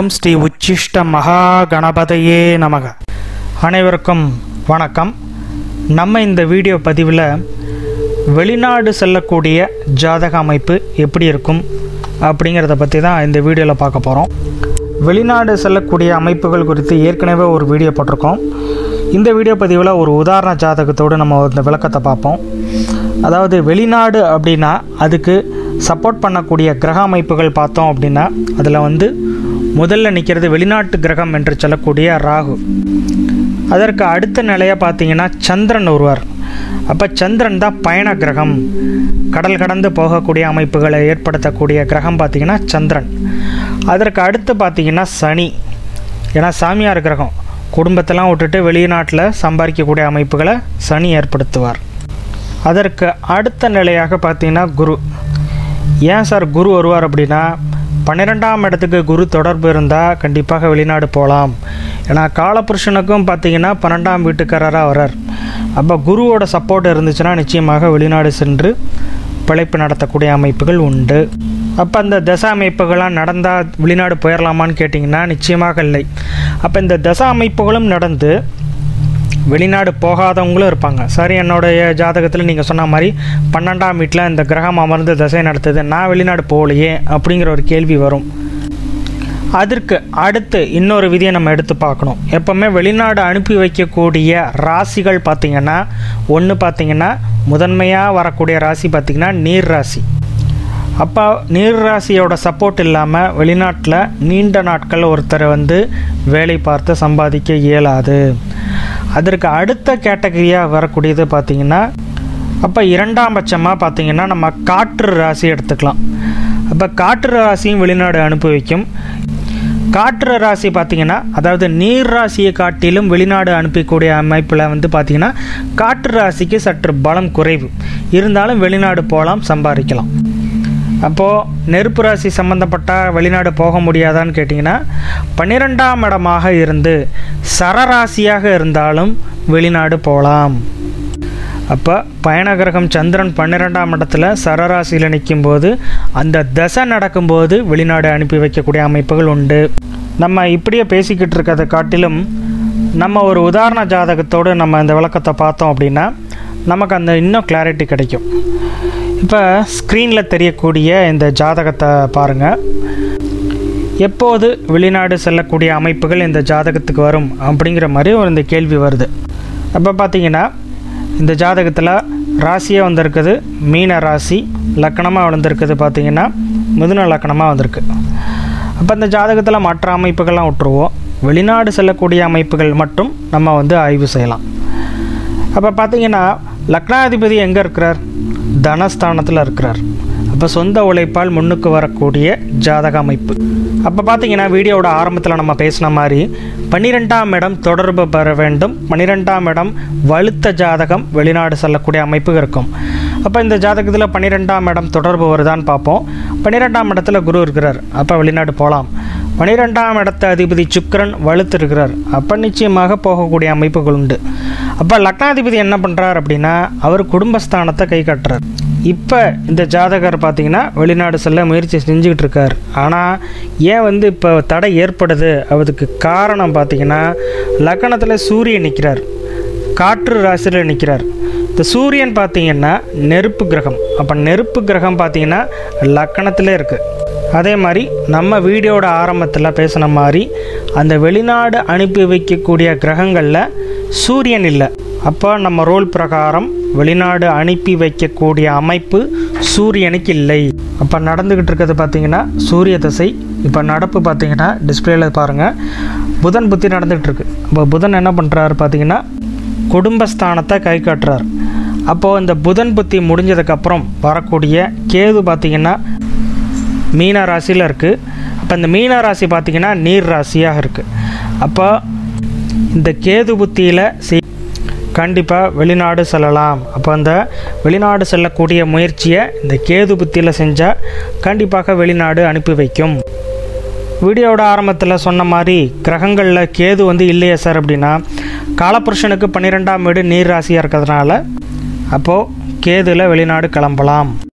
ஓம் ஸ்ரீ உச்சிஷ்ட மகா கணபதையே நமக அனைவருக்கும் வணக்கம் நம்ம இந்த வீடியோ பதிவில் வெளிநாடு செல்லக்கூடிய ஜாதக அமைப்பு எப்படி இருக்கும் அப்படிங்கிறத பற்றி தான் இந்த வீடியோவில் பார்க்க போகிறோம் வெளிநாடு செல்லக்கூடிய அமைப்புகள் குறித்து ஏற்கனவே ஒரு வீடியோ போட்டிருக்கோம் இந்த வீடியோ பதிவில் ஒரு உதாரண ஜாதகத்தோடு நம்ம இந்த விளக்கத்தை பார்ப்போம் அதாவது வெளிநாடு அப்படின்னா அதுக்கு சப்போர்ட் பண்ணக்கூடிய கிரக அமைப்புகள் பார்த்தோம் அப்படின்னா அதில் வந்து முதல்ல நிற்கிறது வெளிநாட்டு கிரகம் என்று சொல்லக்கூடிய ராகு அதற்கு அடுத்த நிலையாக பார்த்தீங்கன்னா சந்திரன் ஒருவர் அப்போ சந்திரன் தான் பயண கிரகம் கடல் கடந்து போகக்கூடிய அமைப்புகளை ஏற்படுத்தக்கூடிய கிரகம் பார்த்திங்கன்னா சந்திரன் அதற்கு அடுத்து பார்த்திங்கன்னா சனி ஏன்னா சாமியார் கிரகம் குடும்பத்தெல்லாம் விட்டுட்டு வெளிநாட்டில் சம்பாதிக்கக்கூடிய அமைப்புகளை சனி ஏற்படுத்துவார் அதற்கு அடுத்த நிலையாக பார்த்தீங்கன்னா குரு ஏன் சார் குரு வருவார் அப்படின்னா பன்னிரெண்டாம் இடத்துக்கு குரு தொடர்பு இருந்தால் கண்டிப்பாக வெளிநாடு போகலாம் ஏன்னா காலபுருஷனுக்கும் பார்த்தீங்கன்னா பன்னெண்டாம் வீட்டுக்காரராக வரார் அப்போ குருவோட சப்போர்ட் இருந்துச்சுன்னா நிச்சயமாக வெளிநாடு சென்று பிழைப்பு நடத்தக்கூடிய அமைப்புகள் உண்டு அப்போ அந்த தசா அமைப்புகள்லாம் நடந்தால் வெளிநாடு போயிடலாமான்னு கேட்டிங்கன்னா நிச்சயமாக இல்லை அப்போ இந்த தசா அமைப்புகளும் நடந்து வெளிநாடு போகாதவங்களும் இருப்பாங்க சரி என்னுடைய ஜாதகத்தில் நீங்கள் சொன்ன மாதிரி பன்னெண்டாம் வீட்டில் இந்த கிரகம் அமர்ந்து தசை நடத்துது நான் வெளிநாடு போகலையே அப்படிங்கிற ஒரு கேள்வி வரும் அதற்கு அடுத்து இன்னொரு விதியை நம்ம எடுத்து பார்க்கணும் எப்போவுமே வெளிநாடு அனுப்பி வைக்கக்கூடிய ராசிகள் பார்த்திங்கன்னா ஒன்று பார்த்திங்கன்னா முதன்மையாக வரக்கூடிய ராசி பார்த்திங்கன்னா நீர் ராசி அப்போ நீர் ராசியோட சப்போர்ட் இல்லாமல் வெளிநாட்டில் நீண்ட நாட்கள் ஒருத்தரை வந்து வேலை பார்த்து சம்பாதிக்க இயலாது அதற்கு அடுத்த கேட்டகரியாக வரக்கூடியது பார்த்திங்கன்னா அப்போ இரண்டாம் பட்சமாக பார்த்திங்கன்னா நம்ம காற்று ராசி எடுத்துக்கலாம் அப்போ காற்று ராசியும் வெளிநாடு அனுப்பி வைக்கும் காற்று ராசி பார்த்திங்கன்னா அதாவது நீர் ராசியை காட்டிலும் வெளிநாடு அனுப்பக்கூடிய அமைப்பில் வந்து பார்த்திங்கன்னா காற்று ராசிக்கு சற்று பலம் குறைவு இருந்தாலும் வெளிநாடு போகலாம் சம்பாதிக்கலாம் அப்போது நெருப்பு ராசி சம்மந்தப்பட்ட வெளிநாடு போக முடியாதான்னு கேட்டிங்கன்னா பன்னிரெண்டாம் இடமாக இருந்து சரராசியாக இருந்தாலும் வெளிநாடு போகலாம் அப்போ பயணகிரகம் சந்திரன் பன்னிரெண்டாம் இடத்துல சரராசியில் நிற்கும்போது அந்த தசை நடக்கும்போது வெளிநாடு அனுப்பி வைக்கக்கூடிய அமைப்புகள் உண்டு நம்ம இப்படியே பேசிக்கிட்டு இருக்கிறத காட்டிலும் நம்ம ஒரு உதாரண ஜாதகத்தோடு நம்ம இந்த விளக்கத்தை பார்த்தோம் அப்படின்னா நமக்கு அந்த இன்னும் கிளாரிட்டி கிடைக்கும் இப்போ ஸ்க்ரீனில் தெரியக்கூடிய இந்த ஜாதகத்தை பாருங்கள் எப்போது வெளிநாடு செல்லக்கூடிய அமைப்புகள் இந்த ஜாதகத்துக்கு வரும் அப்படிங்கிற மாதிரி ஒரு இந்த கேள்வி வருது அப்போ பார்த்தீங்கன்னா இந்த ஜாதகத்தில் ராசியாக வந்திருக்குது மீன ராசி லக்கணமாக வந்திருக்குது பார்த்திங்கன்னா மிதுன லக்கணமாக வந்திருக்கு அப்போ இந்த ஜாதகத்தில் மற்ற அமைப்புகள்லாம் விட்டுருவோம் வெளிநாடு செல்லக்கூடிய அமைப்புகள் மட்டும் நம்ம வந்து ஆய்வு செய்யலாம் அப்போ பார்த்தீங்கன்னா லக்னாதிபதி எங்கே இருக்கிறார் தனஸ்தானத்தில் இருக்கிறார் அப்போ சொந்த உழைப்பால் முன்னுக்கு வரக்கூடிய ஜாதக அமைப்பு அப்போ பார்த்தீங்கன்னா வீடியோவோட ஆரம்பத்தில் நம்ம பேசின மாதிரி பன்னிரெண்டாம் இடம் தொடர்பு பெற வேண்டும் பன்னிரெண்டாம் இடம் வலுத்த ஜாதகம் வெளிநாடு செல்லக்கூடிய அமைப்பு இருக்கும் அப்போ இந்த ஜாதகத்தில் பன்னிரெண்டாம் இடம் தொடர்பு வருதான்னு பார்ப்போம் பன்னிரெண்டாம் இடத்துல குரு இருக்கிறார் அப்போ வெளிநாடு போகலாம் பன்னிரெண்டாம் இடத்த அதிபதி சுக்கரன் வலுத்து இருக்கிறார் அப்போ நிச்சயமாக போகக்கூடிய அமைப்புகள் உண்டு அப்போ லக்னாதிபதி என்ன பண்ணுறார் அப்படின்னா அவர் குடும்பஸ்தானத்தை கை காட்டுறார் இப்போ இந்த ஜாதகர் பார்த்தீங்கன்னா வெளிநாடு செல்ல முயற்சி செஞ்சுக்கிட்டு இருக்கார் ஆனால் ஏன் வந்து இப்போ தடை ஏற்படுது அதுக்கு காரணம் பார்த்தீங்கன்னா லக்கணத்தில் சூரியன் நிற்கிறார் காற்று ராசியில் நிற்கிறார் இந்த சூரியன் பார்த்தீங்கன்னா நெருப்பு கிரகம் அப்போ நெருப்பு கிரகம் பார்த்தீங்கன்னா லக்கணத்தில் இருக்குது அதே மாதிரி நம்ம வீடியோட ஆரம்பத்தில் பேசின மாதிரி அந்த வெளிநாடு அனுப்பி வைக்கக்கூடிய கிரகங்களில் சூரியன் இல்லை அப்போ நம்ம ரோல் பிரகாரம் வெளிநாடு அனுப்பி வைக்கக்கூடிய அமைப்பு சூரியனுக்கு இல்லை அப்போ நடந்துக்கிட்டு இருக்கிறது பார்த்திங்கன்னா சூரிய தசை இப்போ நடப்பு பார்த்திங்கன்னா டிஸ்பிளேயில் பாருங்கள் புதன் புத்தி நடந்துகிட்டு இருக்கு இப்போ புதன் என்ன பண்ணுறாரு பார்த்திங்கன்னா குடும்பஸ்தானத்தை கை காட்டுறார் அப்போது இந்த புதன் புத்தி முடிஞ்சதுக்கப்புறம் வரக்கூடிய கேது பார்த்திங்கன்னா மீன ராசியில் இருக்குது அப்போ இந்த மீன ராசி பார்த்திங்கன்னா நீர் ராசியாக இருக்குது அப்போ இந்த கேது புத்தியில் செய் கண்டிப்பாக வெளிநாடு செல்லலாம் அப்போ அந்த வெளிநாடு செல்லக்கூடிய முயற்சியை இந்த கேது புத்தியில் செஞ்சால் கண்டிப்பாக வெளிநாடு அனுப்பி வைக்கும் வீடியோவோட ஆரம்பத்தில் சொன்ன மாதிரி கிரகங்களில் கேது வந்து இல்லையே சார் அப்படின்னா காலபுருஷனுக்கு பன்னிரெண்டாம் வீடு நீர் ராசியாக இருக்கிறதுனால அப்போது கேதுல வெளிநாடு கிளம்பலாம்